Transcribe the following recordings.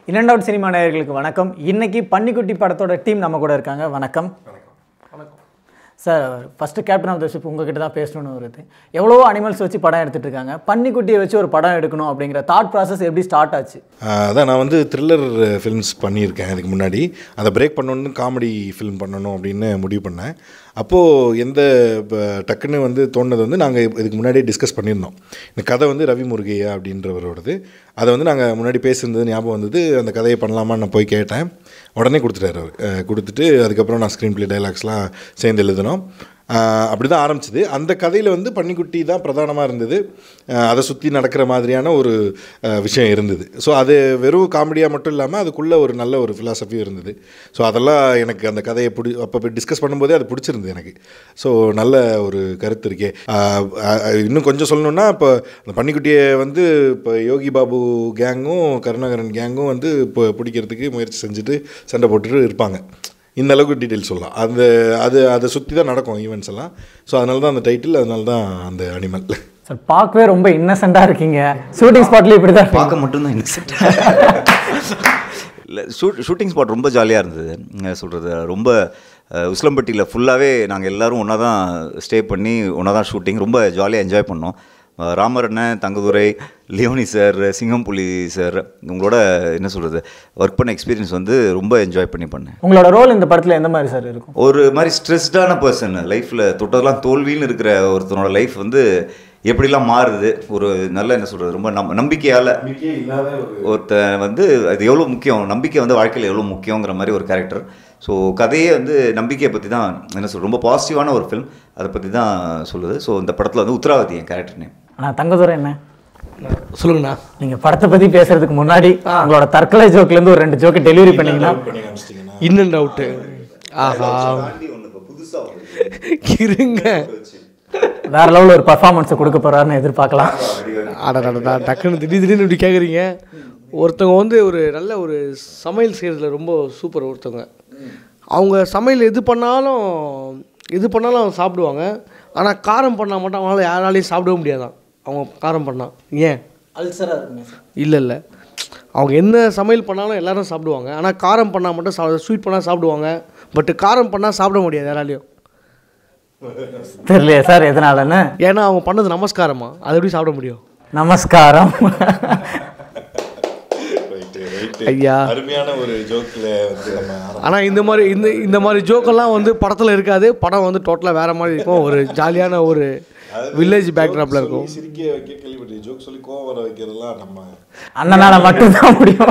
இரண்டு out cinema நேயர்களுக்கு வணக்கம் இன்னைக்கு பன்னிக்குட்டி படத்தோட டீம் நம்ம கூட இருக்காங்க வணக்கம் sir first captain of the ship உங்ககிட்ட தான் பேசணும்னு வருது எவ்வளவோ அனிமல்ஸ் வச்சு படம் எடுத்துட்டு இருக்காங்க பன்னிக்குட்டியை வச்சு ஒரு படம் எடுக்கணும் அப்படிங்கிற தாட் ப்ராசஸ் எப்படி ஸ்டார்ட் ஆச்சு ஆஹ் அதான் நான் வந்து த்ரில்லர் ஃபிலிம்ஸ் பண்ணியிருக்கேன் இதுக்கு முன்னாடி அதை பிரேக் பண்ணணுன்னு காமெடி ஃபிலிம் பண்ணணும் அப்படின்னு முடிவு பண்ணேன் அப்போது எந்த இப்போ டக்குன்னு வந்து தோணுனது வந்து நாங்கள் இதுக்கு முன்னாடியே டிஸ்கஸ் பண்ணியிருந்தோம் இந்த கதை வந்து ரவி முருகையா அப்படின்றவரோடது அதை வந்து நாங்கள் முன்னாடி பேசியிருந்தது ஞாபகம் வந்தது அந்த கதையை பண்ணலாமான்னு நான் போய் கேட்டேன் உடனே கொடுத்துட்டாரு அவர் அஹ் கொடுத்துட்டு அதுக்கப்புறம் நான் ஸ்க்ரீன் ப்ளே டைலாக்ஸ்லாம் சேர்ந்து எழுதினோம் அப்படி தான் ஆரம்பிச்சது அந்த கதையில் வந்து பன்னிக்குட்டி தான் பிரதானமாக இருந்தது அஹ் அதை சுற்றி நடக்கிற மாதிரியான ஒரு அஹ், விஷயம் இருந்தது ஸோ அது வெறும் காமெடியாக மட்டும் இல்லாமல் அதுக்குள்ளே ஒரு நல்ல ஒரு ஃபிலாசபியும் இருந்தது ஸோ அதெல்லாம் எனக்கு அந்த கதையை பிடி அப்போ டிஸ்கஸ் பண்ணும்போதே அது பிடிச்சிருந்தது எனக்கு ஸோ நல்ல ஒரு கருத்து இருக்கே அஹ், அஹ், இன்னும் கொஞ்சம் சொல்லணுன்னா இப்போ அந்த பன்னிக்குட்டியை வந்து இப்போ யோகி பாபு கேங்கும் கருணாகரன் கேங்கும் வந்து இப்போ பிடிக்கிறதுக்கு முயற்சி செஞ்சுட்டு சண்டை போட்டுட்டு இருப்பாங்க இந்த அளவுக்கு டீட்டெயில் சொல்லலாம் அந்த அது அதை சுற்றி தான் நடக்கும் ஈவெண்ட்ஸ் எல்லாம் ஸோ அதனால தான் அந்த டைட்டில் அதனால தான் அந்த அனிமல் சார் பார்க்கவே ரொம்ப இன்னசென்ட்டாக இருக்கீங்க ஷூட்டிங் ஸ்பாட்லேயும் இப்படி தான் பார்க்க மட்டும்தான் இன்னசென்ட் இல்லை ஷூட் ஷூட்டிங் ஸ்பாட் ரொம்ப ஜாலியாக இருந்தது என்ன சொல்கிறது ரொம்ப அஹ், உசிலம்பட்டியில் ஃபுல்லாகவே நாங்கள் எல்லோரும் ஒன்றா தான் ஸ்டே பண்ணி ஒன்றா தான் ஷூட்டிங் ரொம்ப ஜாலியாக என்ஜாய் பண்ணோம் அஹ், ராமர் அண்ணன் தங்கதுரை லியோனி சார் சிங்கம்புலி சார் உங்களோட என்ன சொல்கிறது ஒர்க் பண்ண எக்ஸ்பீரியன்ஸ் வந்து ரொம்ப என்ஜாய் பண்ணி பண்ணேன் உங்களோட ரோல் இந்த படத்தில் எந்த மாதிரி சார் இருக்கும் ஒரு மாதிரி ஸ்ட்ரெஸ்டான பர்சன் லைஃப்பில் தொட்டதெல்லாம் தோல்வின்னு இருக்கிற ஒருத்தனோட லைஃப் வந்து எப்படிலாம் மாறுது ஒரு நல்ல என்ன சொல்கிறது ரொம்ப நம் நம்பிக்கையால் ஒருத்தன் வந்து அது எவ்வளோ முக்கியம் நம்பிக்கை வந்து வாழ்க்கையில் எவ்வளோ முக்கியங்கிற மாதிரி ஒரு கேரக்டர் ஸோ கதையே வந்து நம்பிக்கையை பற்றி தான் என்ன சொல்ற ரொம்ப பாசிட்டிவான ஒரு ஃபிலிம் அதை பற்றி தான் சொல்லுது ஸோ இந்த படத்தில் வந்து உத்தராவதி என் கேரக்டர் நேம் ஆனால் தங்கதுரை என்ன சொல்லுங்கண்ணா நீங்கள் படத்தை பற்றி பேசுறதுக்கு முன்னாடி உங்களோட தற்கொலை ஜோக்லேருந்து ஒரு ரெண்டு ஜோக்கு டெலிவரி பண்ணீங்கன்னா இன் அண்ட் அவுட்டு ஆஹா இருங்க வேற லெவலில் ஒரு பர்ஃபார்மன்ஸை கொடுக்க போறாருன்னு எதிர்பார்க்கலாம் அடடா டக்குன்னு திடீர் திடீர்னு இப்படி கேட்குறீங்க ஒருத்தவங்க வந்து ஒரு நல்ல ஒரு சமையல் செய்கிறதுல ரொம்ப சூப்பர் ஒருத்தவங்க அவங்க சமையல் எது பண்ணாலும் எது பண்ணாலும் அவங்க சாப்பிடுவாங்க ஆனால் காரம் பண்ணால் மட்டும் அவங்களால யாராலையும் சாப்பிடவே முடியாதான் அவங்க காரம் பண்ணால் ஏன் அல்சராக இருக்குங்க சார் இல்லை இல்லை அவங்க என்ன சமையல் பண்ணாலும் எல்லாரும் சாப்பிடுவாங்க ஆனால் காரம் பண்ணால் மட்டும் சா ஸ்வீட் பண்ணால் சாப்பிடுவாங்க பட் காரம் பண்ணால் சாப்பிட முடியாது யாராலையும் தெரியலையே சார் எதனாலன்னு ஏன்னா அவங்க பண்ணது நமஸ்காரமா அது எப்படி சாப்பிட முடியும் நமஸ்காரம் ஐயா அருமையான ஒரு ஜோக்கில் வந்து நம்ம ஆரம்பி- ஆனால் இந்த மாதிரி இந்த இந்த மாதிரி ஜோக்கெல்லாம் வந்து படத்தில் இருக்காது படம் வந்து டோட்டலாக வேறு மாதிரி இருக்கும் ஒரு ஜாலியான ஒரு வில்லேஜ் பேக்ராப்பில் இருக்கும் சொல்லி சிரிக்க வைக்க கேள்விப்பட்ட ஜோக் சொல்லி கோவம் வர வைக்கிறதெல்லாம் நம்ம அண்ணனால மட்டும்தான் முடியும்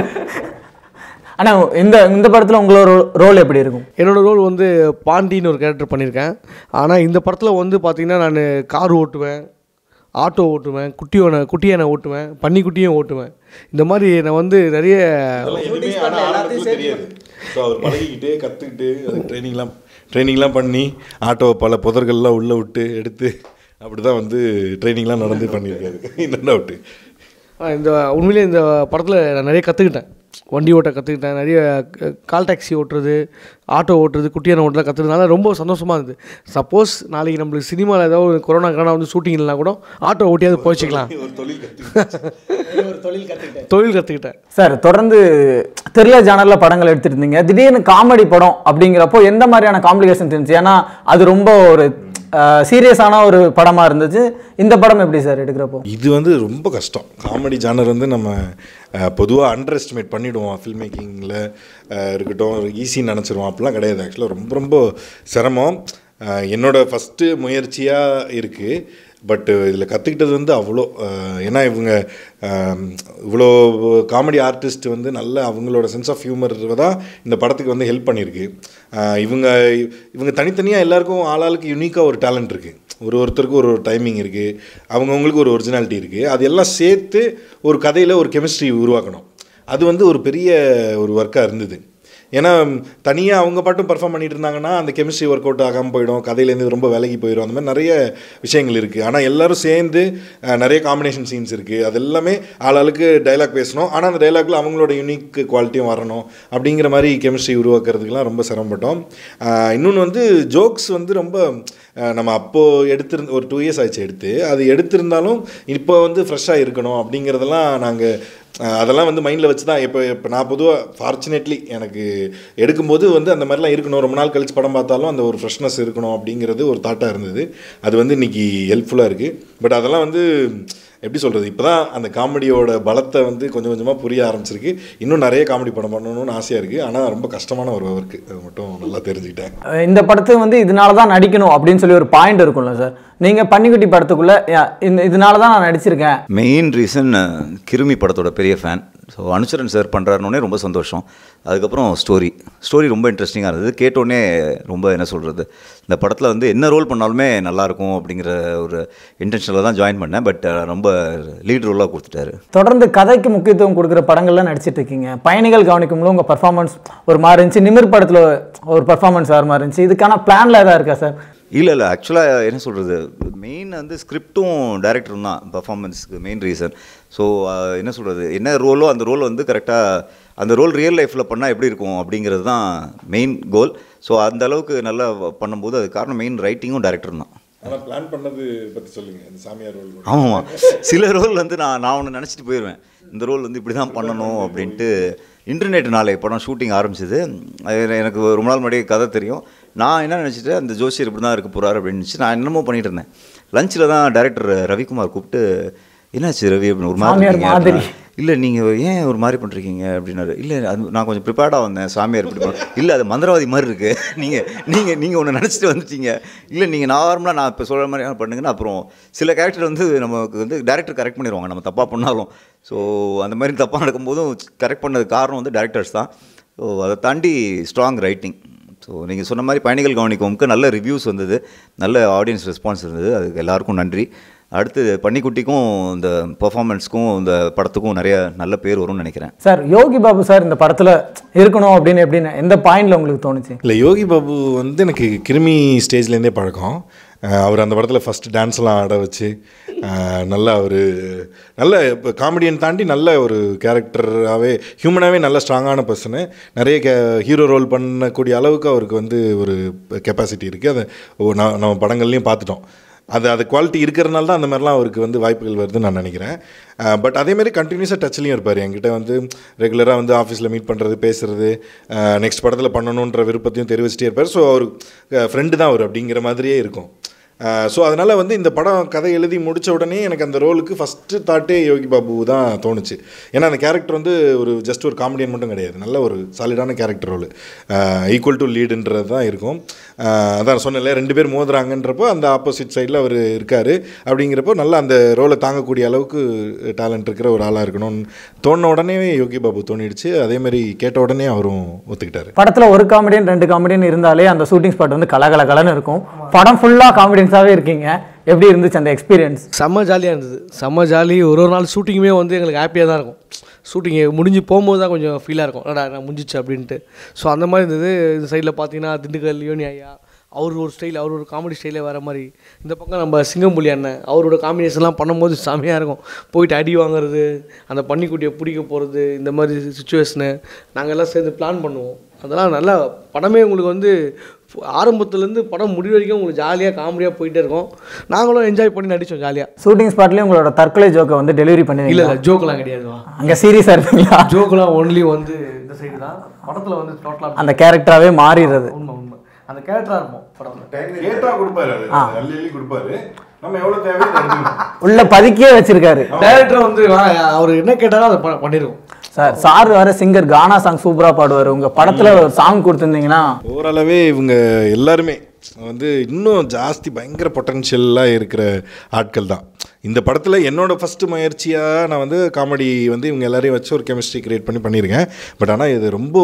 ஆனா இந்த இந்த படத்துல உங்களோட ரோல் எப்படி இருக்கும் என்னோட ரோல் வந்து பாண்டின்னு ஒரு கேரக்டர் பண்ணியிருக்கேன் ஆனால் இந்த படத்தில் வந்து பார்த்தீங்கன்னா நான் கார் ஓட்டுவேன் ஆட்டோ ஓட்டுவேன் குட்டியோனை குட்டியானை ஓட்டுவேன் பன்னிக்குட்டியும் ஓட்டுவேன் இந்த மாதிரி நான் வந்து நிறைய அதெல்லாம் எதுவுமே ஆனால் ஆரம்பத்தில் தெரியாது ஸோ அவர் பழகிக்கிட்டே கற்றுக்கிட்டு அது ட்ரைனிங்லாம் ட்ரைனிங்லாம் பண்ணி ஆட்டோ பல புதர்கள்லாம் உள்ளே விட்டு எடுத்து அப்படி தான் வந்து ட்ரைனிங்லாம் நடந்து பண்ணியிருக்காரு இந்த டவுட்டு ஆ, இந்த உண்மையிலே இந்த படத்தில் நான் நிறைய கற்றுக்கிட்டேன் வண்டி ஓட்ட கற்றுக்கிட்டேன் நிறைய க- கால் டாக்ஸி ஓட்டுறது ஆட்டோ ஓட்டுறது குட்டியான ஓட்டுறது கற்றுக்கிறதுனால ரொம்ப சந்தோஷமாக இருந்தது சப்போஸ் நாளைக்கு நம்மளுக்கு சினிமாவில் ஏதாவது ஒரு கொரோனா கரோனா வந்து ஷூட்டிங் இல்லைனா கூட ஆட்டோ ஓட்டியாவது போய்ச்சிக்கலாம் ஒரு தொழில் கற்றுக்கிட்டு தொழில் கற்றுக்கிட்டேன் சார் தொடர்ந்து த்ரில்லர் ஜானர்ல படங்கள் எடுத்துட்டு இருந்தீங்க திடீர்னு காமெடி படம் அப்படிங்கிறப்போ எந்த மாதிரியான காம்ப்ளிகேஷன் இருந்துச்சு ஏன்னா அது ரொம்ப ஒரு சீரியஸான ஒரு படமா இருந்துச்சு இந்த படம் எப்படி சார் எடுக்கிறப்போ இது வந்து ரொம்ப கஷ்டம் காமெடி ஜானர் வந்து நம்ம பொதுவாக அண்டர் எஸ்டிமேட் பண்ணிவிடுவோம் ஃபில்ம் மேக்கிங்கில் இருக்கட்டும் ஈஸின்னு நினச்சிருவோம் அப்படிலாம் கிடையாது ஆக்சுவலாக ரொம்ப ரொம்ப சிரமம் அஹ், என்னோட ஃபஸ்ட்டு முயற்சியாக இருக்குது பட் இதில் கற்றுக்கிட்டது வந்து அவ்வளோ அஹ், ஏன்னா இவங்க அஹ், இவ்வளோ காமெடி ஆர்டிஸ்ட் வந்து நல்ல அவங்களோட சென்ஸ் ஆஃப் ஹியூமர் தான் இந்த படத்துக்கு வந்து ஹெல்ப் பண்ணியிருக்கு அஹ், இவங்க இவங்க தனித்தனியாக எல்லாருக்கும் ஆளாளுக்கு யூனிக்காக ஒரு டேலண்ட் இருக்குது ஒரு ஒருத்தருக்கு ஒரு ஒரு டைமிங் இருக்குது அவங்கவுங்களுக்கு ஒரு ஒரிஜினாலிட்டி இருக்குது அது எல்லாம் சேர்த்து ஒரு கதையில் ஒரு கெமிஸ்ட்ரி உருவாக்கணும் அது வந்து ஒரு பெரிய ஒரு ஒர்க்காக இருந்தது ஏன்னா தனியாக அவங்க பாட்டும் பர்ஃபார்ம் பண்ணிட்டு இருந்தாங்கன்னா அந்த கெமிஸ்ட்ரி ஒர்க் அவுட் ஆகாமல் போயிடும் கதையிலேருந்து ரொம்ப விலகி போயிடும் அந்த மாதிரி நிறைய விஷயங்கள் இருக்குது ஆனால் எல்லாரும் சேர்ந்து அஹ், நிறைய காம்பினேஷன் சீன்ஸ் இருக்குது அது எல்லாமே ஆளாளுக்கு டைலாக் பேசணும் ஆனால் அந்த டைலாக்ல அவங்களோட யூனிக் குவாலிட்டியும் வரணும் அப்படிங்கிற மாதிரி கெமிஸ்ட்ரி உருவாக்குறதுக்குலாம் ரொம்ப சிரமப்பட்டோம் இன்னொன்று வந்து ஜோக்ஸ் வந்து ரொம்ப அஹ், நம்ம அப்போது எடுத்திருந்த ஒரு டூ இயர்ஸ் ஆச்சு எடுத்து அது எடுத்திருந்தாலும் இப்போ வந்து ஃப்ரெஷ்ஷாக இருக்கணும் அப்படிங்கிறதெல்லாம் நாங்கள் அஹ் அதெல்லாம் வந்து மைண்டில் வச்சு தான் இப்போ இப்போ நான் பொதுவாக ஃபார்ச்சுனேட்லி எனக்கு எடுக்கும்போது வந்து அந்த மாதிரிலாம் இருக்கணும் ரொம்ப நாள் கழிச்சு படம் பார்த்தாலும் அந்த ஒரு ஃப்ரெஷ்னஸ் இருக்கணும் அப்படிங்கிறது ஒரு தாட்டாக இருந்தது அது வந்து இன்னைக்கு ஹெல்ப்ஃபுல்லாக இருக்குது பட் அதெல்லாம் வந்து எப்படி சொல்கிறது இப்போ தான் அந்த காமெடியோட பலத்தை வந்து கொஞ்சம் கொஞ்சமாக புரிய ஆரம்பிச்சிருக்கு இன்னும் நிறைய காமெடி படம் பண்ணணும்னு ஆசையாக இருக்குது ஆனால் ரொம்ப கஷ்டமான ஒரு ஒர்க்கு அது மட்டும் நல்லா தெரிஞ்சுக்கிட்டேன் அஹ் இந்த படத்துக்கு வந்து இதனால தான் நடிக்கணும் அப்படின்னு சொல்லி ஒரு பாயிண்ட் இருக்கும்ல சார் நீங்கள் பன்னிக்குட்டி படத்துக்குள்ள யா- இந்த இதனால தான் நான் நடிச்சிருக்கேன் மெயின் ரீசன் கிருமி படத்தோட பெரிய ஃபேன் ஸோ அனுச்சரன் சார் பண்ணுறாருனோடனே ரொம்ப சந்தோஷம் அதுக்கப்புறம் ஸ்டோரி ஸ்டோரி ரொம்ப இன்ட்ரெஸ்டிங்காக இருந்தது கேட்டோடனே ரொம்ப என்ன சொல்கிறது இந்த படத்தில் வந்து என்ன ரோல் பண்ணாலுமே நல்லாயிருக்கும் அப்படிங்கிற ஒரு இன்டென்ஷனில் தான் ஜாயின் பண்ணேன் பட் ரொம்ப லீட் ரோலாக கொடுத்துட்டாரு தொடர்ந்து கதைக்கு முக்கியத்துவம் கொடுக்குற படங்கள்லாம் நடிச்சிட்டு இருக்கீங்க பயணிகள் கவனிக்கும்போது உங்கள் பர்ஃபார்மன்ஸ் ஒரு மாதிரி இருந்துச்சு நிமிர் படத்தில் ஒரு பர்ஃபார்மன்ஸ் வேறு மாதிரி இருந்துச்சு இதுக்கான பிளானில் எதாவது இருக்கா சார் இல்லை இல்லை ஆக்சுவலாக என்ன சொல்கிறது மெயின் வந்து ஸ்கிரிப்டும் டேரக்டரும் தான் பர்ஃபார்மன்ஸ்க்கு மெயின் ரீசன் ஸோ என்ன சொல்கிறது என்ன ரோலோ அந்த ரோல் வந்து கரெக்டாக அந்த ரோல் ரியல் லைஃப்பில் பண்ணால் எப்படி இருக்கும் அப்படிங்கிறது தான் மெயின் கோல் ஸோ அந்த அளவுக்கு நல்லா பண்ணும்போது அது காரணம் மெயின் ரைட்டிங்கும் டேரக்டரும் தான் ஆனால் பிளான் பண்ணது பற்றி சொல்லுங்கள் அந்த சாமியார் ரோல் ஆமாம் சில ரோல் வந்து நான் நான் ஒன்று நினச்சிட்டு போயிடுவேன் இந்த ரோல் வந்து இப்படி தான் பண்ணணும் அப்படின்ட்டு இன்டர்நெட் நாளை படம் ஷூட்டிங் ஆரம்பிச்சது அது எனக்கு ரொம்ப நாள் முன்னாடி கதை தெரியும் நான் என்ன நினச்சிட்டு அந்த ஜோசியர் இப்படி தான் இருக்க போகிறாரு அப்படின்னு நினச்சி நான் என்னமோ பண்ணிட்டு இருந்தேன் லஞ்சில் தான் டேரக்டர் ரவிக்குமார் கூப்பிட்டு என்னாச்சு ரவி அப்படின்னு ஒரு சாமியார் மாதிரி மாதிரி. இருக்கீங்க?" இல்லை நீங்கள் ஏன் ஒரு மாதிரி பண்ணுறீங்க அப்படின்னாரு இல்லை அது நான் கொஞ்சம் ப்ரிப்பேர்டாக வந்தேன் சாமியார் இப்படி பண்ண இல்லை அது மந்திரவாதி மாதிரி இருக்குது நீங்கள் நீங்கள் நீங்கள் ஒன்று நினச்சிட்டு வந்துட்டீங்க இல்லை நீங்கள் நார்மலாக நான் இப்போ சொல்கிற மாதிரி பண்ணுங்கன்னா அப்புறம் சில கேரக்டர் வந்து நமக்கு வந்து டேரக்டர் கரெக்ட் பண்ணிடுவாங்க நம்ம தப்பாக பண்ணாலும் ஸோ அந்த மாதிரி தப்பாக நடக்கும்போதும் கரெக்ட் பண்ணது காரணம் வந்து டேரக்டர்ஸ் தான் ஸோ அதை தாண்டி ஸ்ட்ராங் ரைட்டிங் ஸோ நீங்கள் சொன்ன மாதிரி பயணிகள் கவனிக்கவுக்கு நல்ல ரிவ்யூஸ் வந்தது நல்ல ஆடியன்ஸ் ரெஸ்பான்ஸ் இருந்தது அதுக்கு எல்லாருக்கும் நன்றி அடுத்து பன்னிக்குட்டிக்கும் இந்த பெர்ஃபார்மன்ஸ்க்கும் இந்த படத்துக்கும் நிறைய நல்ல பேர் வரும்னு நினைக்கிறேன் சார் யோகி பாபு சார் இந்த படத்தில் இருக்கணும் அப்படின்னு எப்படின்னு எந்த பாயிண்டில் உங்களுக்கு தோணுச்சு இல்லை யோகி பாபு வந்து எனக்கு கிருமி ஸ்டேஜ்லேருந்தே பழக்கம் அஹ் அவர் அந்த படத்தில் ஃபஸ்ட்டு டான்ஸ்லாம் ஆட வச்சு அஹ் நல்லா ஒரு நல்ல இப்போ காமெடியன் தாண்டி நல்ல ஒரு கேரக்டராகவே ஹியூமனாகவே நல்ல ஸ்ட்ராங்கான பர்சனு நிறைய கே ஹீரோ ரோல் பண்ணக்கூடிய அளவுக்கு அவருக்கு வந்து ஒரு கெப்பாசிட்டி இருக்குது அதை ஓ, நான் நம்ம படங்கள்லையும் பார்த்துட்டோம் அது அது குவாலிட்டி இருக்கிறனால தான் அந்த மாதிரிலாம் அவருக்கு வந்து வாய்ப்புகள் வருதுன்னு நான் நினைக்கிறேன் பட் அதேமாதிரி கண்டினியூஸாக டச்லேயும் இருப்பார் என்கிட்ட வந்து ரெகுலராக வந்து ஆஃபீஸில் மீட் பண்ணுறது பேசுறது நெக்ஸ்ட் படத்தில் பண்ணணுன்ற விருப்பத்தையும் தெரிவிச்சிட்டே இருப்பார் ஸோ அவர் ஃப்ரெண்டு தான் அவர் அப்படிங்கிற மாதிரியே இருக்கும் ஸோ அதனால் வந்து இந்த படம் கதை எழுதி முடித்த உடனே எனக்கு அந்த ரோலுக்கு ஃபஸ்ட்டு தாட்டே யோகி பாபு தான் தோணுச்சு ஏன்னா அந்த கேரக்டர் வந்து ஒரு ஜஸ்ட் ஒரு காமெடியன் மட்டும் கிடையாது நல்ல ஒரு சாலிடான கேரக்டர் ரோல் ஈக்குவல் டு லீடுன்றது தான் இருக்கும் அஹ் அதான் சொன்னல ரெண்டு பேர் மோதுறாங்கன்றப்போ அந்த ஆப்போசிட் சைடில் அவர் இருக்கார் அப்படிங்கிறப்போ நல்லா அந்த ரோலை தாங்கக்கூடிய அளவுக்கு டேலண்ட் இருக்கிற ஒரு ஆளாக இருக்கணும்னு தோணின உடனே யோகி பாபு தோணிடுச்சு அதே மாதிரி கேட்ட உடனே அவரும் ஒத்துக்கிட்டாரு படத்தில் ஒரு காமெடியன் ரெண்டு காமெடியன் இருந்தாலே அந்த ஷூட்டிங் ஸ்பாட் வந்து கலகல கலன்னு இருக்கும் படம் ஃபுல்லாக காமெடியன்ஸாகவே இருக்கீங்க எப்படி இருந்துச்சு அந்த எக்ஸ்பீரியன்ஸ் செம்ம ஜாலியாக இருந்தது செம்ம ஜாலி ஒரு ஒரு நாள் ஷூட்டிங்குமே வந்து எங்களுக்கு ஹாப்பியாக தான் இருக்கும் ஷூட்டிங் முடிஞ்சு போகும்போது தான் கொஞ்சம் ஃபீலாக இருக்கும் அடா நான் முடிஞ்சிச்சு அப்படின்ட்டு ஸோ அந்த மாதிரி இருந்தது இந்த சைடில் பார்த்தீங்கன்னா திண்டுக்கல் யோனி ஐயா அவர் ஒரு ஸ்டைல் அவர் ஒரு காமெடி ஸ்டைலே வர மாதிரி இந்த பக்கம் நம்ம சிங்கம்புலி அண்ணன் அவரோட காம்பினேஷன்லாம் பண்ணும்போது செமையாக இருக்கும் போயிட்டு அடி வாங்குறது அந்த பன்னிக்குட்டியை பிடிக்க போகிறது இந்த மாதிரி சுச்சுவேஷனு நாங்கள் எல்லாம் சேர்ந்து பிளான் பண்ணுவோம் அதெல்லாம் நல்லா படமே உங்களுக்கு வந்து ஆரம்பத்துலேருந்து படம் முடிவு வரைக்கும் உங்களுக்கு ஜாலியாக காமெடியாக போயிட்டே இருக்கும் நாங்களும் என்ஜாய் பண்ணி நடித்தோம் ஜாலியாக ஷூட்டிங் ஸ்பாட்லேயே உங்களோட தற்கொலை ஜோக்கை வந்து டெலிவரி இல்லை பண்ணுவீங்க இல்லை ஜோக்கெலாம் கிடையாதுவா அங்கே சீரியஸாக இருப்பீங்களா ஜோக்கெலாம் ஒன்லி வந்து இந்த சைடு தான் படத்தில் வந்து டோட்டலாக அந்த கேரக்டராகவே மாறிடுறது உண்மை உண்மை அந்த கேரக்டராக இருப்போம் படத்தில் கேட்டா கொடுப்பாரு அள்ளி அள்ளி கொடுப்பாரு நம்ம எவ்வளோ தேவையோ உள்ள பதுக்கியே வச்சிருக்காரு டேரக்டர் வந்து வா- அவர் என்ன கேட்டாலும் அதை ப- பண்ணிருக்கோம் சார் சார் வேற சிங்கர் கானா சாங் சூப்பராக பாடுவார் உங்கள் படத்தில் ஒரு சாங் கொடுத்துருந்தீங்கன்னா ஓரளவே இவங்க எல்லாருமே வந்து இன்னும் ஜாஸ்தி பயங்கர பொட்டன்ஷியலாக இருக்கிற ஆட்கள் தான் இந்த படத்தில் என்னோட ஃபஸ்ட்டு முயற்சியாக நான் வந்து காமெடி வந்து இவங்க எல்லாரையும் வச்சு ஒரு கெமிஸ்ட்ரி கிரியேட் பண்ணி பண்ணியிருக்கேன் பட் ஆனால் இது ரொம்ப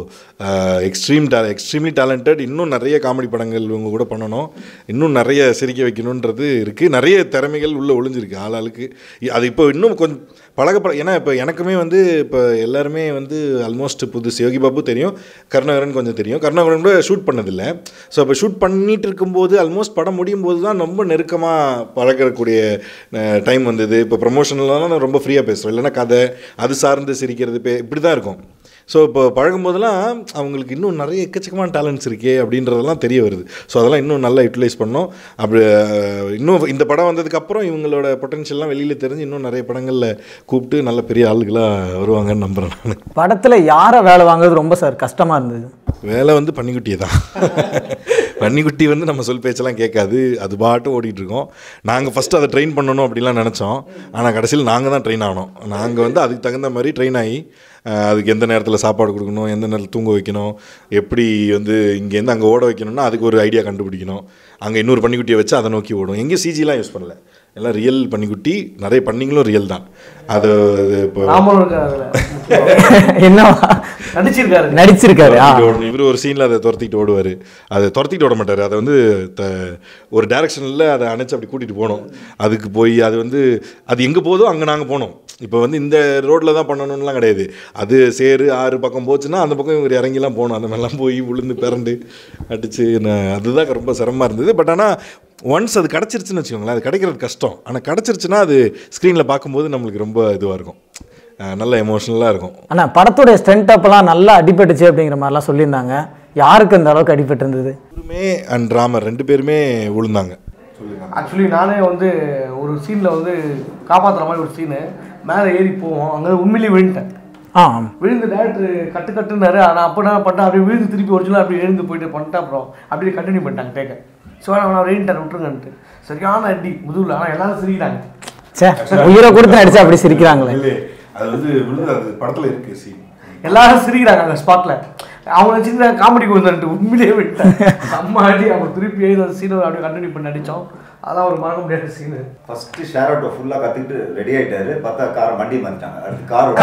எக்ஸ்ட்ரீம் டே எக்ஸ்ட்ரீம்லி டேலண்டட் இன்னும் நிறைய காமெடி படங்கள் இவங்க கூட பண்ணணும் இன்னும் நிறைய சிரிக்க வைக்கணுன்றது இருக்குது நிறைய திறமைகள் உள்ளே ஒளிஞ்சிருக்கு ஆளாளுக்கு இ- அது இப்போ இன்னும் கொஞ்சம் பழக பழ ஏன்னா இப்போ எனக்குமே வந்து இப்போ எல்லாருமே வந்து ஆல்மோஸ்ட் புதுசு யோகி பாபு தெரியும் கருணாகரன் கொஞ்சம் தெரியும் கருணாகரன் கூட ஷூட் பண்ணதில்லை ஸோ அப்போ ஷூட் பண்ணிட்டு இருக்கும்போது ஆல்மோஸ்ட் படம் முடியும் போது தான் ரொம்ப நெருக்கமாக பழகக்கூடிய டைம் வந்தது இப்போ ப்ரொமோஷனல்லாம் நான் ரொம்ப ஃப்ரீயாக பேசுவேன் இல்லைன்னா கதை அது சார்ந்து சிரிக்கிறது பே இப்படி தான் இருக்கும் ஸோ இப்போ பழகும்போதெல்லாம் அவங்களுக்கு இன்னும் நிறைய எக்கச்சக்கமான டேலண்ட்ஸ் இருக்கே அப்படின்றதெல்லாம் தெரிய வருது ஸோ அதெல்லாம் இன்னும் நல்லா யூட்டிலைஸ் பண்ணோம் அப்படி அஹ், இன்னும் இந்த படம் வந்ததுக்கப்புறம் இவங்களோட பொட்டன்ஷியல்லாம் வெளியில் தெரிஞ்சு இன்னும் நிறைய படங்களில் கூப்பிட்டு நல்ல பெரிய ஆளுகளாக வருவாங்கன்னு நம்புகிறேன் நான் படத்தில் யாரை வேலை வாங்குறது ரொம்ப சார் கஷ்டமாக இருந்தது வேலை வந்து பன்னிக்குட்டியை தான் பன்னிக்குட்டி வந்து நம்ம சொல் பேச்செல்லாம் கேட்காது அது பாட்டு ஓடிட்டு இருக்கோம் நாங்கள் ஃபஸ்ட்டு அதை ட்ரெயின் பண்ணணும் அப்படிலாம் நினச்சோம் ஆனால் கடைசியில் நாங்கள் தான் ட்ரெயின் ஆனோம் நாங்கள் வந்து அதுக்கு தகுந்த மாதிரி ட்ரெயின் ஆகி அஹ், அதுக்கு எந்த நேரத்தில் சாப்பாடு கொடுக்கணும் எந்த நேரத்தில் தூங்க வைக்கணும் எப்படி வந்து இங்கேருந்து அங்கே ஓட வைக்கணும்னா அதுக்கு ஒரு ஐடியா கண்டுபிடிக்கணும் அங்கே இன்னொரு பன்னிக்குட்டியை வச்சு அதை நோக்கி ஓடும் எங்கேயும் சிஜிலாம் யூஸ் பண்ணல எல்லாம் ரியல் பன்னிக்குட்டி நிறைய பண்ணிங்களும் ரியல் தான் அது அது இப்போ ராமரும் இருக்காரு அதில் என்னவா நடிச்சிருக்காரு நடிச்சிருக்காரு ஆ ஓடணும். இவரு ஒரு சீனில் அதை துரத்திட்டு ஓடுவார் அதை துரத்திட்டு ஓட மாட்டார் அதை வந்து த ஒரு டைரக்ஷனில் அதை அணைச்சு அப்படி கூட்டிகிட்டு போகணும் அதுக்கு போய் அது வந்து அது எங்கே போதோ அங்கே நாங்கள் போனோம் இப்போ வந்து இந்த ரோட்டில் தான் பண்ணணும்லாம் கிடையாது அது சேரு ஆறு பக்கம் போச்சுன்னா அந்த பக்கம் இவர் இறங்கிலாம் போகணும் அந்த மாதிரிலாம் போய் விழுந்து பிறண்டு அடிச்சு நான் அதுதான் ரொம்ப சிரமமாக இருந்தது பட் ஆனால் ஒன்ஸ் அது கிடச்சிருச்சுன்னு வச்சுக்கோங்களேன் அது கிடைக்கிறது கஷ்டம் ஆனால் கிடச்சிருச்சுன்னா அது ஸ்க்ரீனில் பார்க்கும்போது நம்மளுக்கு ரொம்ப இதுவாக இருக்கும் அஹ் நல்ல எமோஷ்னலாக இருக்கும் ஆனால் படத்துடைய ஸ்ட்ரென்த் அப்பெல்லாம் நல்லா அடிபட்டுச்சு அப்படிங்கிற மாதிரிலாம் சொல்லியிருந்தாங்க யாருக்கு அந்த அளவுக்கு அடிபட்டு இருந்தது இவருமே அண்ட் ராமர் ரெண்டு பேருமே விழுந்தாங்க ஆக்சுவலி நானே வந்து ஒரு சீனில் வந்து காப்பாற்றுற மாதிரி ஒரு சீனு மேலே ஏறி போவோம் அங்கே உண்மையிலேயே விழுந்துட்டேன் ஆ விழுந்து டேரக்டர் கட்டு கட்டுனாரு ஆனால் அப்போ நான் பண்ணேன் அப்படியே விழுந்து திருப்பி ஒரிஜினல் அப்படியே எழுந்து போயிட்டு பண்ணிட்டேன் அப்புறம் அப்படியே கண்டினியூ பண்ணிட்டாங்க டேக்க ஸோ நான் ரெயின்ட்டார் விட்டுருங்கன்ட்டு சரியான அடி முதுகில் ஆனால் எல்லாரும் சிரிக்கிறாங்க சே உயிரை கொடுத்து நடிச்சா அப்படி சிரிக்கிறாங்களே இல்லை அது வந்து விழுந்து அது படத்தில் இருக்கு சீன் எல்லாரும் சிரிக்கிறாங்க அந்த ஸ்பாட்டில் அவங்க சின்ன காமெடி வந்துட்டு உண்மையிலேயே விட்டேன் செம்ம அடி அவங்க திருப்பி எழுதி அந்த சீனை அப்படியே கண்டினியூ பண்ணி நடித்தோம் அதான் ஒரு மறக்க முடியாத சீனு ஃபர்ஸ்ட் ஷேர் அவுட்டை ஃபுல்லாக கற்றுக்கிட்டு ரெடி ஆயிட்டாரு பார்த்தா கார் வண்டி மாற்றிட்டாங்க அடுத்து கார்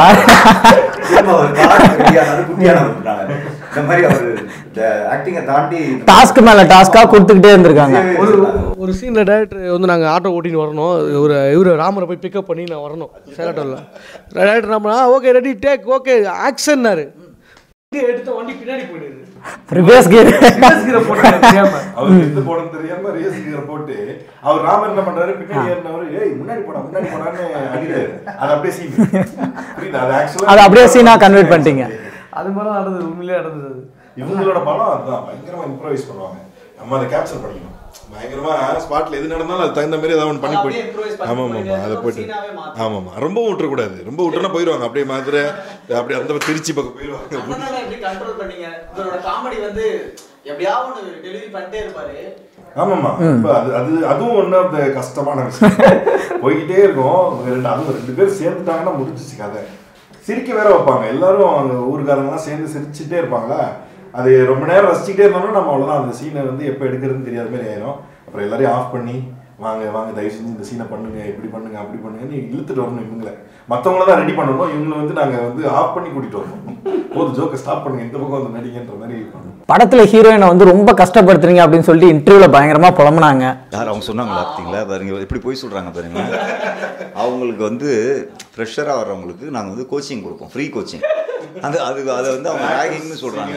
திரும்ப ஒரு கார் ரெடியானது குட்டியான விட்டுட்டாங்க இந்த மாதிரி அவர் இந்த ஆக்டிங்கை தாண்டி டாஸ்க் மேலே டாஸ்க்காக கொடுத்துக்கிட்டே இருந்திருக்காங்க ஒரு ஒரு சீனில் டேரக்டர் வந்து நாங்கள் ஆட்டோ ஓட்டின்னு வரணும் ஒரு இவர் ராமரை போய் பிக்கப் பண்ணி நான் வரணும் சேலட்டோவில் டேரக்டர் நம்ம ஓகே ரெடி டேக் ஓகே ஆக்ஷன்னாரு எடுத்த வண்டி பின்னாடி போயிடுது ரிவேஸ் கேர் Reverse gear போட்டாங்க தெரியாம. அவருக்கு எது போடணும் தெரியாம ரேஸ் கீரை போட்டு அவர் ராமர் என்ன பண்றாரு பின்னாடி ஏறினவர் ஏய் முன்னாடி போடா முன்னாடி போடான்னு அடிக்கிறாரு அது அப்படியே சீன் புரியுது அது ஆக்சுவலா அதை அப்படியே சீனா கன்வெர்ட் பண்ணிட்டீங்க அது மாதிரி தான் நடந்தது உண்மையிலேயே நடந்தது அது. இவங்களோட படம் அதுதான் பயங்கரமா இம்ப்ரவைஸ் பண்ணுவாங்க நம்ம அதை கேப்சர் பண்ணிக்கணும் பயங்கரமா ஸ்பாட்ல எது நடந்தாலும் அது தகுந்த மாதிரி ஏதாவது ஒன்று பண்ணி போய் ஆமா ஆமா அதை போயிட்டு ஆமா ஆமா ரொம்ப விட்டுறக்கூடாது ரொம்ப விட்டுனா போயிடுவாங்க அப்படியே மாதிரி அப்படியே அந்த திருச்சி பக்கம் போயிடுவாங்க எப்படி கண்ட்ரோல் பண்ணீங்க இவரோட காமெடி வந்து எப்படியாவது ஒன்று டெலிவரி பண்ணிட்டே இருப்பாரு ஆமாம்மா இப்ப அது அது அதுவும் ஒன்று அந்த கஷ்டமான விஷயம் போய்கிட்டே இருக்கும் ரெண்டு அதுவும் ரெண்டு பேர் சேர்ந்துட்டாங்கன்னா முடிஞ்சிச்சு கதை சிரிக்க வேற வைப்பாங்க எல்லாரும் அங்கே ஊருக்காரங்களாம் சேர்ந்து சிரிச்சுட்டே இருப்பாங்களா அது ரொம்ப நேரம் ரசிச்சுட்டே இருந்தோம்னா நம்ம அவ்வளோதான் அந்த சீனை வந்து எப்போ எடுக்கிறதுன்னு தெரியாத மாதிரி ஆயிரும் அப்புறம் எல்லாரையும் ஆஃப் பண்ணி வாங்க வாங்க தயவு செஞ்சு இந்த சீனை பண்ணுங்க இப்படி பண்ணுங்க அப்படி பண்ணுங்கன்னு இழுத்துட்டு வரணும் இவங்களை மற்றவங்கள தான் ரெடி பண்ணணும் இவங்களை வந்து நாங்கள் வந்து ஆஃப் பண்ணி கூட்டிட்டு வரணும் போதும் ஜோக்கை ஸ்டாப் பண்ணுங்க இந்த பக்கம் வந்து நடிங்கன்ற மாதிரி பண்ணணும் படத்தில் ஹீரோயினை வந்து ரொம்ப கஷ்டப்படுத்துறீங்க அப்படின்னு சொல்லிட்டு இன்டர்வியூவில் பயங்கரமாக புலம்புனாங்க யார் அவங்க சொன்னாங்களா பார்த்தீங்களா பாருங்க எப்படி போய் சொல்கிறாங்க பாருங்க அவங்களுக்கு வந்து ஃப்ரெஷராக வர்றவங்களுக்கு நாங்கள் வந்து கோச்சிங் கொடுப்போம் ஃப்ரீ கோச்சிங் அது அது அதை வந்து அவங்க ரேகிங்னு சொல்கிறாங்க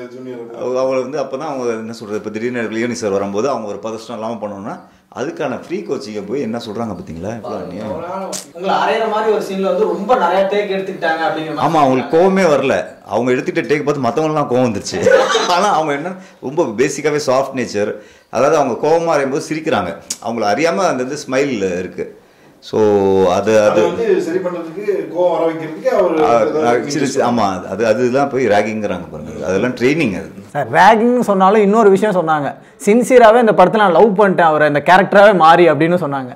அவங்கள வந்து அப்போ தான் அவங்க என்ன சொல்கிறது இப்போ திடீர்னு லியோனி சார் வரும்போது அவங்க ஒரு பதஷ்டம் இல்லாமல் பண்ணோன்னா அதுக்கான ஃப்ரீ கோச்சிங்கை போய் என்ன சொல்கிறாங்க பார்த்தீங்களா இவ்வளோ அநியாயம். உங்களை அரையிற மாதிரி ஒரு சீன்ல வந்து ரொம்ப நிறைய டேக் எடுத்துக்கிட்டாங்க அப்படிங்கிற மாதிரி ஆமாம் அவங்களுக்கு கோவமே வரல அவங்க எடுத்துகிட்ட டேக் பார்த்து மற்றவங்களாம் கோவம் வந்துருச்சு ஆனால் அவங்க என்ன ரொம்ப பேசிக்காகவே சாஃப்ட் நேச்சர் அதாவது அவங்க கோவமாக அறியும்போது சிரிக்கிறாங்க அவங்கள அறியாமல் அந்த இது ஸ்மைல் இருக்குது ஸோ அது அது அது வந்து சரி பண்றதுக்கு கோவம் வர வைக்கிறதுக்கு அவர் சிறு சிறு ஆமாம் அது அதுதான் போய் ரேகிங்கிறாங்க பாருங்க அதெல்லாம் ட்ரைனிங் அது சார் ரேகிங்னு சொன்னாலும் இன்னொரு விஷயம் சொன்னாங்க சின்சியராகவே இந்த படத்தில் நான் லவ் பண்ணிட்டேன் அவரை இந்த கேரக்டராகவே மாறி அப்படின்னு சொன்னாங்க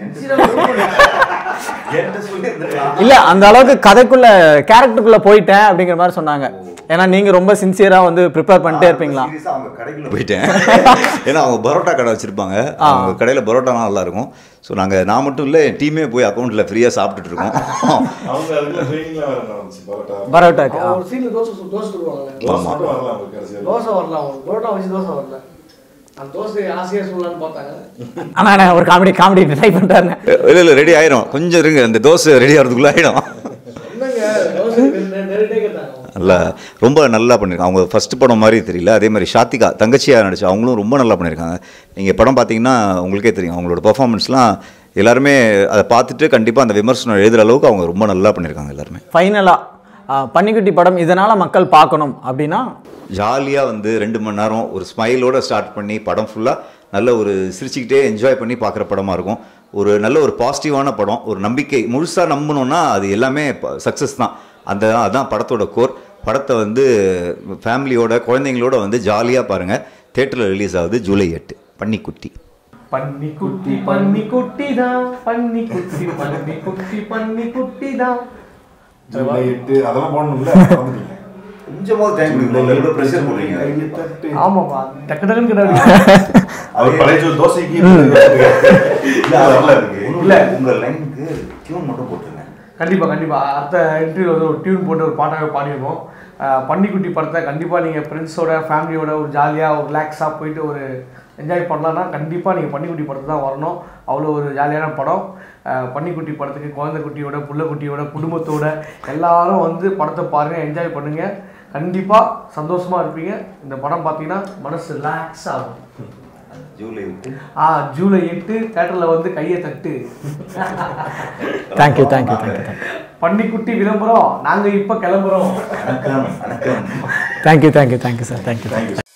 இல்லை அந்த அளவுக்கு கதைக்குள்ள கேரக்டருக்குள்ள போயிட்டேன் அப்படிங்கிற மாதிரி சொன்னாங்க ஏன்னா நீங்கள் ரொம்ப சின்சியராக வந்து ப்ரிப்பேர் பண்ணிட்டே இருப்பீங்களா Serious ஆ அவங்க கடைக்குள்ள போயிட்டேன் ஏன்னா அவங்க பரோட்டா கடை வச்சிருப்பாங்க அவங்க கடையில் பரோட்டாலாம் நல்லா இருக்கும் ஸோ நாங்கள் நான் மட்டும் இல்லை என் டீமே போய் அக்கௌண்ட்டில் ஃப்ரீயாக சாப்பிட்டுட்டு இருக்கோம் அவங்க அதுக்குள்ள ட்ரைனிங்லாம் வேற நடந்துச்சு பரோட்டா பரோட்டாக்கு அவங்க ஒரு சீனில் தோசை சு- தோசை சொல்லுவாங்க தோசை மட்டும் வரலாம் அவங்களுக்கு கடைசியில் தோசை வரல அவங்க பரோட்டா வச்சு தோசை வரல அந்த தோசை ஆசையாக சொல்லலான்னு பார்த்தாங்க ஆனால் நான் ஒரு காமெடி காமெடி ட்ரை பண்ணுறாருங்க இல்லை இல்லை ரெடி ஆயிரும் கொஞ்சம் இருங்க அந்த தோசை ரெடி ஆகிறதுக்குள்ளே ஆயிடும் என்னங்க தோசை நேரடியாக கேட்டாங்க நல்லா ரொம்ப நல்லா பண்ணியிருக்காங்க அவங்க ஃபர்ஸ்ட் படம் மாதிரி தெரியல அதே மாதிரி ஷாத்திகா தங்கச்சியாக நடிச்சு அவங்களும் ரொம்ப நல்லா பண்ணியிருக்காங்க நீங்கள் படம் பார்த்தீங்கன்னா உங்களுக்கே தெரியும் அவங்களோட பர்ஃபார்மன்ஸ்லாம் எல்லாருமே அதை பார்த்துட்டு கண்டிப்பாக அந்த விமர்சனம் எழுதுகிற அளவுக்கு அவங்க ரொம்ப நல்லா பண்ணியிருக்காங்க எல்லாருமே ஃபைனலாக ஆஹ் பன்னிக்குட்டி படம் இதனால் மக்கள் பார்க்கணும் அப்படின்னா ஜாலியாக வந்து ரெண்டு மணி நேரம் ஒரு ஸ்மைலோட ஸ்டார்ட் பண்ணி படம் ஃபுல்லாக நல்ல ஒரு சிரிச்சுக்கிட்டே என்ஜாய் பண்ணி பார்க்குற படமாக இருக்கும் ஒரு நல்ல ஒரு பாசிட்டிவான படம் ஒரு நம்பிக்கை முழுசாக நம்பணும்னா அது எல்லாமே சக்ஸஸ் தான் அந்த அதான் படத்தோட கோர் படத்தை வந்து ஃபேமிலியோட குழந்தைங்களோட வந்து ஜாலியாக பாருங்கள் தேட்டரில் ரிலீஸ் ஆகுது ஜூலை எட்டு பன்னிக்குட்டி பன்னி குட்டி பன்னி குட்டி தான் பன்னி குட்டி பன்னி குட்டி பன்னி குட்டி தான் ஜூலை எட்டு அதெல்லாம் போடணும்ல கொஞ்சமாக டைம் ப்ரெஷர் போடுறீங்க ஆமாப்பா டக்கு டக்குன்னு கிடையாது அவர் பழைய தோசைக்கு இல்ல உங்க லைனுக்கு டியூன் மட்டும் போட்டுருங்க கண்டிப்பா கண்டிப்பா அடுத்த இன்டர்வியூ வந்து ஒரு டியூன் போட்டு ஒரு பாட்டாக பாடிடுவோம் அஹ் பன்னிக்குட்டி படத்தை கண்டிப்பா நீங்க ஃப்ரெண்ட்ஸோட ஃபேமிலியோட ஒரு ஜாலியா ஒரு ரிலாக்ஸாக போயிட்டு ஒரு என்ஜாய் பண்ணலாம்னா கண்டிப்பா நீங்க பன்னிக்குட்டி படத்துக்கு தான் வரணும் அவ்வளோ ஒரு ஜாலியான படம் அஹ் பன்னிக்குட்டி படத்துக்கு குழந்தை குட்டியோட புள்ள குட்டியோட குடும்பத்தோட எல்லாரும் வந்து படத்தை பாருங்க என்ஜாய் பண்ணுங்க கண்டிப்பா சந்தோஷமா இருப்பீங்க இந்த படம் பார்த்தீங்கன்னா மனசு ரிலாக்ஸ் ஆகும் ஜூலை எட்டு ஆ ஜூலை எட்டு தேட்டரில் வந்து கையை தட்டு தேங்க்யூ தேங்க்யூ தேங்க்யூ பன்னிக்குட்டி விளம்பரம் நாங்க இப்ப கிளம்புறோம் வணக்கம் வணக்கம் thank you thank you thank you sir thank you